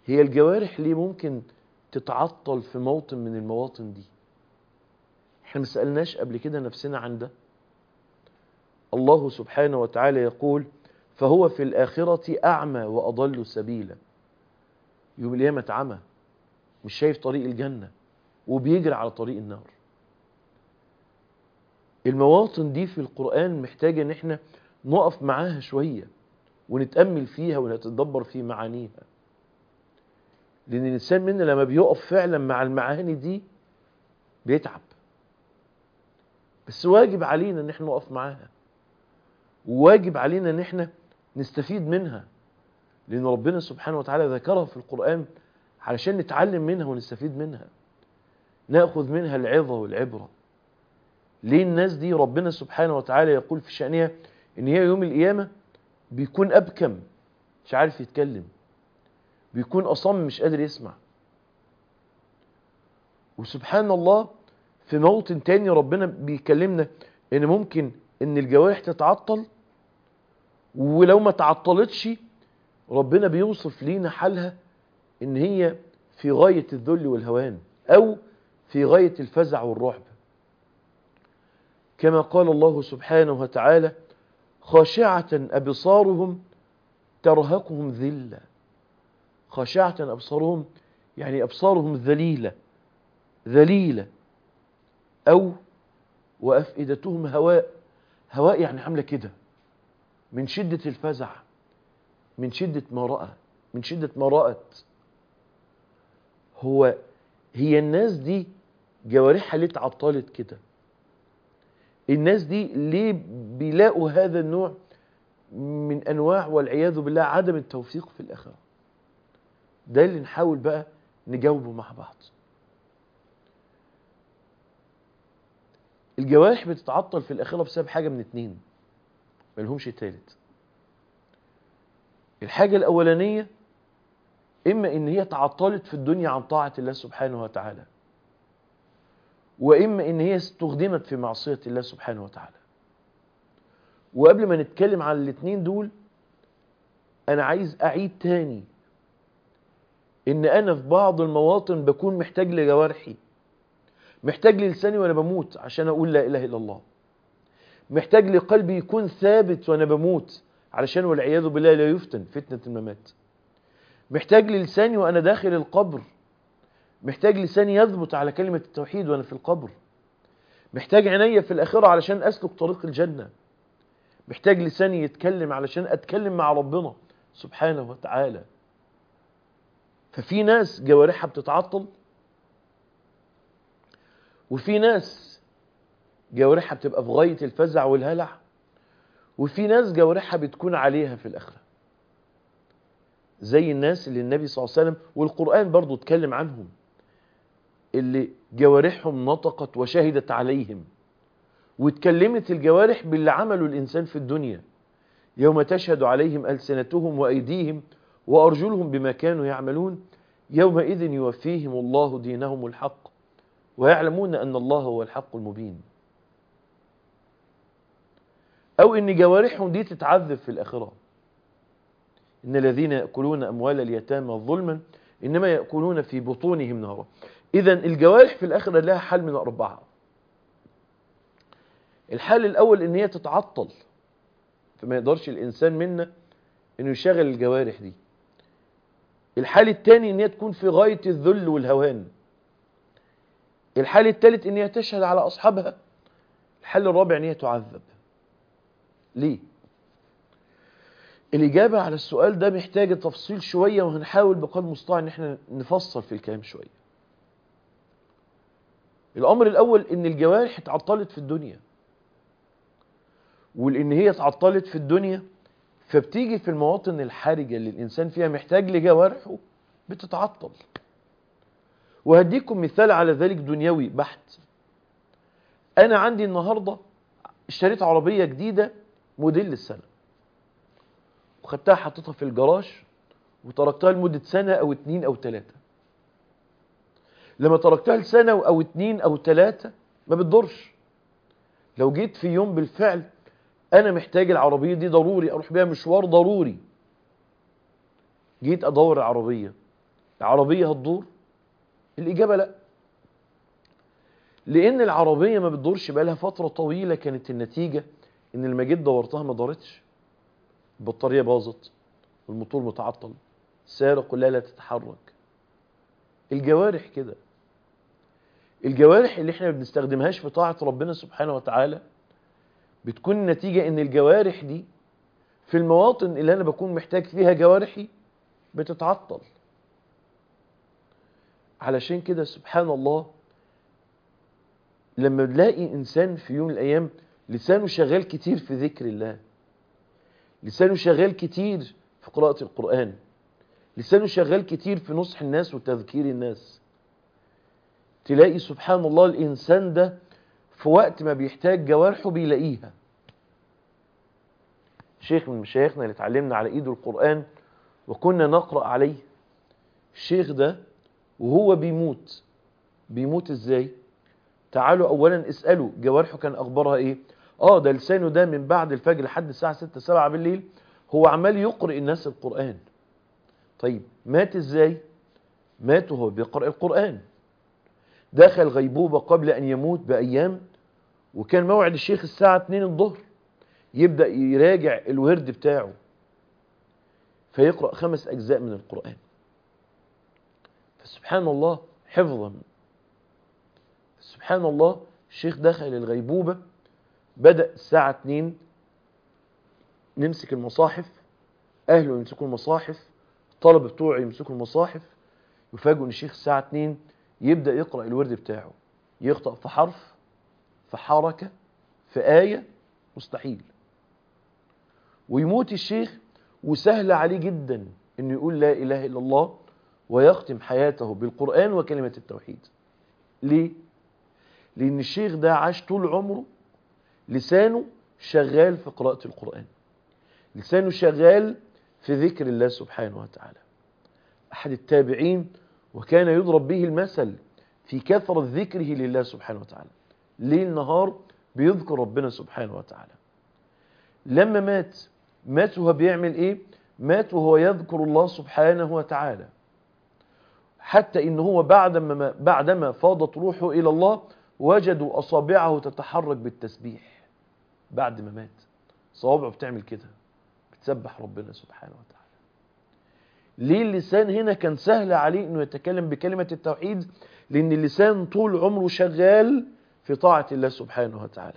هي الجوارح ليه ممكن تتعطل في موطن من المواطن دي احنا ما سألناش قبل كده نفسنا عن ده الله سبحانه وتعالى يقول فهو في الآخرة أعمى وأضل سبيلا يوم القيامة اتعمى مش شايف طريق الجنة وبيجري على طريق النار المواطن دي في القرآن محتاجة ان احنا نقف معاها شوية ونتأمل فيها ونتدبر في معانيها لأن الإنسان منا لما بيقف فعلا مع المعاني دي بيتعب بس واجب علينا ان احنا نقف معاها وواجب علينا ان احنا نستفيد منها لأن ربنا سبحانه وتعالى ذكرها في القرآن علشان نتعلم منها ونستفيد منها نأخذ منها العظة والعبرة ليه الناس دي ربنا سبحانه وتعالى يقول في شأنها ان هي يوم القيامة بيكون أبكم مش عارف يتكلم بيكون أصم مش قادر يسمع وسبحان الله في موطن تاني ربنا بيكلمنا ان ممكن ان الجوارح تتعطل ولو ما تعطلتش ربنا بيوصف لينا حالها ان هي في غاية الذل والهوان او في غاية الفزع والرعب كما قال الله سبحانه وتعالى خاشعة أبصارهم ترهقهم ذلة خاشعة أبصارهم يعني أبصارهم ذليلة ذليلة أو وأفئدتهم هواء هواء يعني عاملة كده من شدة الفزع من شدة ما رأى من شدة ما رأت هو هي الناس دي جوارحها ليه اتعطلت كده الناس دي ليه بيلاقوا هذا النوع من انواع والعياذ بالله عدم التوفيق في الاخره ده اللي نحاول بقى نجاوبه مع بعض الجوارح بتتعطل في الاخره بسبب حاجه من اتنين ملهمش تالت الحاجه الاولانيه اما ان هي تعطلت في الدنيا عن طاعه الله سبحانه وتعالى وإما إن هي استخدمت في معصية الله سبحانه وتعالى وقبل ما نتكلم عن الاثنين دول أنا عايز أعيد تاني إن أنا في بعض المواطن بكون محتاج لجوارحي محتاج للساني وأنا بموت عشان أقول لا إله إلا الله محتاج لقلبي يكون ثابت وأنا بموت علشان والعياذ بالله لا يفتن فتنة الممات محتاج للساني وأنا داخل القبر محتاج لساني يثبت على كلمة التوحيد وأنا في القبر محتاج عيني في الآخرة علشان أسلك طريق الجنة محتاج لساني يتكلم علشان أتكلم مع ربنا سبحانه وتعالى ففي ناس جوارحها بتتعطل وفي ناس جوارحها بتبقى في غاية الفزع والهلع وفي ناس جوارحها بتكون عليها في الآخرة زي الناس اللي النبي صلى الله عليه وسلم والقرآن برضو اتكلم عنهم اللي جوارحهم نطقت وشهدت عليهم واتكلمت الجوارح باللي عمله الإنسان في الدنيا يوم تشهد عليهم ألسنتهم وأيديهم وأرجلهم بما كانوا يعملون يومئذ يوفيهم الله دينهم الحق ويعلمون أن الله هو الحق المبين أو إن جوارحهم دي تتعذب في الآخرة إن الذين يأكلون أموال اليتامى ظلما إنما يأكلون في بطونهم نارا إذا الجوارح في الآخرة لها حل من أربعة الحال الأول إن هي تتعطل فما يقدرش الإنسان منا إنه يشغل الجوارح دي الحال الثاني إن هي تكون في غاية الذل والهوان الحال الثالث إن هي تشهد على أصحابها الحل الرابع إن هي تعذب ليه؟ الإجابة على السؤال ده محتاجة تفصيل شوية وهنحاول بقدر المستطاع إن احنا نفصل في الكلام شوية الأمر الأول إن الجوارح اتعطلت في الدنيا ولأن هي اتعطلت في الدنيا فبتيجي في المواطن الحرجة اللي الإنسان فيها محتاج لجوارحه بتتعطل وهديكم مثال على ذلك دنيوي بحت أنا عندي النهاردة اشتريت عربية جديدة موديل السنة وخدتها حطيتها في الجراج وتركتها لمدة سنة أو اتنين أو تلاتة لما تركتها لسنة أو اتنين أو تلاتة ما بتضرش لو جيت في يوم بالفعل أنا محتاج العربية دي ضروري أروح بيها مشوار ضروري جيت أدور العربية العربية هتدور الإجابة لا لأن العربية ما بتدورش بقالها فترة طويلة كانت النتيجة إن لما جيت دورتها ما دارتش البطارية باظت الموتور متعطل السيارة كلها لا تتحرك الجوارح كده الجوارح اللي احنا ما بنستخدمهاش في طاعة ربنا سبحانه وتعالى بتكون النتيجة ان الجوارح دي في المواطن اللي انا بكون محتاج فيها جوارحي بتتعطل علشان كده سبحان الله لما بنلاقي انسان في يوم من الايام لسانه شغال كتير في ذكر الله لسانه شغال كتير في قراءة القرآن لسانه شغال كتير في نصح الناس وتذكير الناس تلاقي سبحان الله الإنسان ده في وقت ما بيحتاج جوارحه بيلاقيها شيخ من مشايخنا اللي اتعلمنا على ايده القرآن وكنا نقرأ عليه الشيخ ده وهو بيموت بيموت ازاي تعالوا اولا اسألوا جوارحه كان اخبارها ايه اه ده لسانه ده من بعد الفجر لحد الساعة 6 7 بالليل هو عمال يقرئ الناس القرآن طيب مات ازاي مات وهو بيقرأ القرآن دخل غيبوبة قبل أن يموت بأيام وكان موعد الشيخ الساعة 2 الظهر يبدأ يراجع الورد بتاعه فيقرأ خمس أجزاء من القرآن فسبحان الله حفظا سبحان الله الشيخ دخل الغيبوبة بدأ الساعة 2 نمسك المصاحف أهله يمسكوا المصاحف الطلبة بتوعه يمسكوا المصاحف يفاجئوا ان الشيخ الساعة 2 يبدأ يقرأ الورد بتاعه يخطأ في حرف في حركة في آية مستحيل ويموت الشيخ وسهل عليه جدا انه يقول لا إله إلا الله ويختم حياته بالقرآن وكلمة التوحيد ليه؟ لأن الشيخ ده عاش طول عمره لسانه شغال في قراءة القرآن لسانه شغال في ذكر الله سبحانه وتعالى أحد التابعين وكان يضرب به المثل في كثرة ذكره لله سبحانه وتعالى ليل نهار بيذكر ربنا سبحانه وتعالى لما مات مات وهو بيعمل ايه مات وهو يذكر الله سبحانه وتعالى حتى ان هو بعدما بعدما فاضت روحه الى الله وجدوا اصابعه تتحرك بالتسبيح بعد ما مات صوابعه بتعمل كده بتسبح ربنا سبحانه وتعالى ليه اللسان هنا كان سهل عليه انه يتكلم بكلمة التوحيد لان اللسان طول عمره شغال في طاعة الله سبحانه وتعالى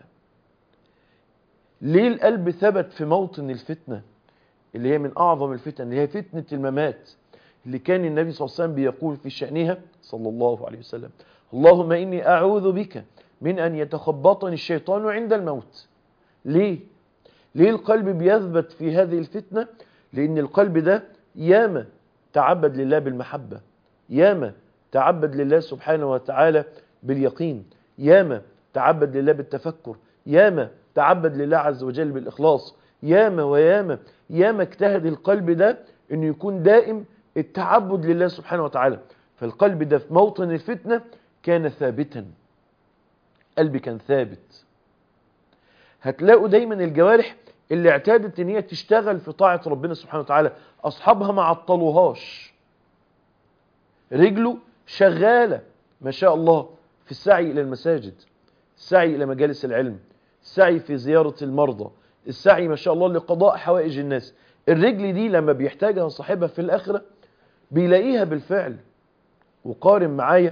ليه القلب ثبت في موطن الفتنة اللي هي من اعظم الفتن اللي هي فتنة الممات اللي كان النبي صلى الله عليه وسلم بيقول في شأنها صلى الله عليه وسلم اللهم إني أعوذ بك من أن يتخبطني الشيطان عند الموت ليه؟ ليه القلب بيثبت في هذه الفتنة؟ لأن القلب ده ياما تعبد لله بالمحبة ياما تعبد لله سبحانه وتعالى باليقين ياما تعبد لله بالتفكر ياما تعبد لله عز وجل بالإخلاص ياما وياما ياما اجتهد القلب ده انه يكون دائم التعبد لله سبحانه وتعالى فالقلب ده في موطن الفتنة كان ثابتا قلبي كان ثابت هتلاقوا دايما الجوارح اللي اعتادت ان هي تشتغل في طاعة ربنا سبحانه وتعالى اصحابها ما عطلوهاش رجله شغالة ما شاء الله في السعي الى المساجد السعي الى مجالس العلم السعي في زيارة المرضى السعي ما شاء الله لقضاء حوائج الناس الرجل دي لما بيحتاجها صاحبها في الآخرة بيلاقيها بالفعل وقارن معايا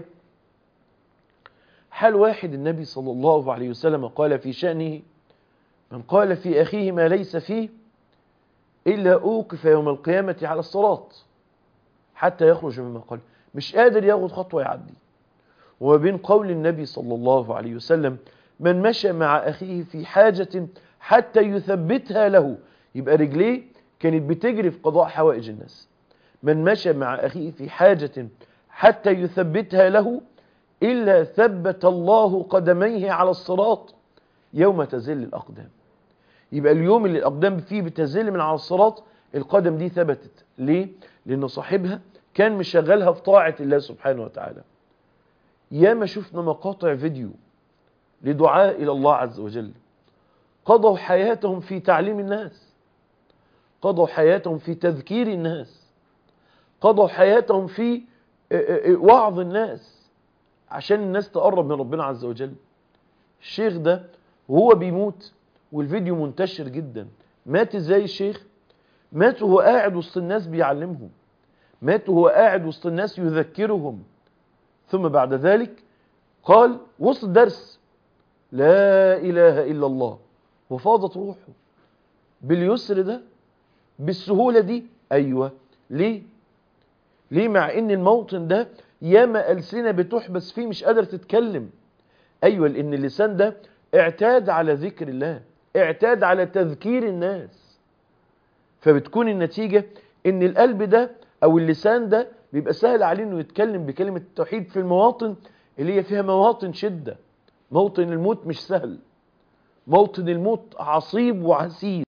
حال واحد النبي صلى الله عليه وسلم قال في شأنه من قال في أخيه ما ليس فيه إلا أوقف يوم القيامة على الصراط حتى يخرج مما قال مش قادر ياخد خطوة يعدي وما بين قول النبي صلى الله عليه وسلم من مشى مع أخيه في حاجة حتى يثبتها له يبقى رجليه كانت بتجري في قضاء حوائج الناس من مشى مع أخيه في حاجة حتى يثبتها له إلا ثبت الله قدميه على الصراط يوم تزل الأقدام يبقى اليوم اللي الأقدام فيه بتزل من على الصراط القدم دي ثبتت ليه؟ لأن صاحبها كان مشغلها في طاعة الله سبحانه وتعالى ياما شفنا مقاطع فيديو لدعاء إلى الله عز وجل قضوا حياتهم في تعليم الناس قضوا حياتهم في تذكير الناس قضوا حياتهم في وعظ الناس عشان الناس تقرب من ربنا عز وجل الشيخ ده وهو بيموت والفيديو منتشر جدا مات ازاي الشيخ مات وهو قاعد وسط الناس بيعلمهم مات وهو قاعد وسط الناس يذكرهم ثم بعد ذلك قال وسط درس لا إله إلا الله وفاضت روحه باليسر ده بالسهولة دي أيوة ليه ليه مع ان الموطن ده ياما ألسنة بتحبس فيه مش قادر تتكلم أيوة لأن اللسان ده اعتاد على ذكر الله اعتاد على تذكير الناس فبتكون النتيجة ان القلب ده او اللسان ده بيبقى سهل عليه انه يتكلم بكلمة التوحيد في المواطن اللي هي فيها مواطن شدة موطن الموت مش سهل موطن الموت عصيب وعسير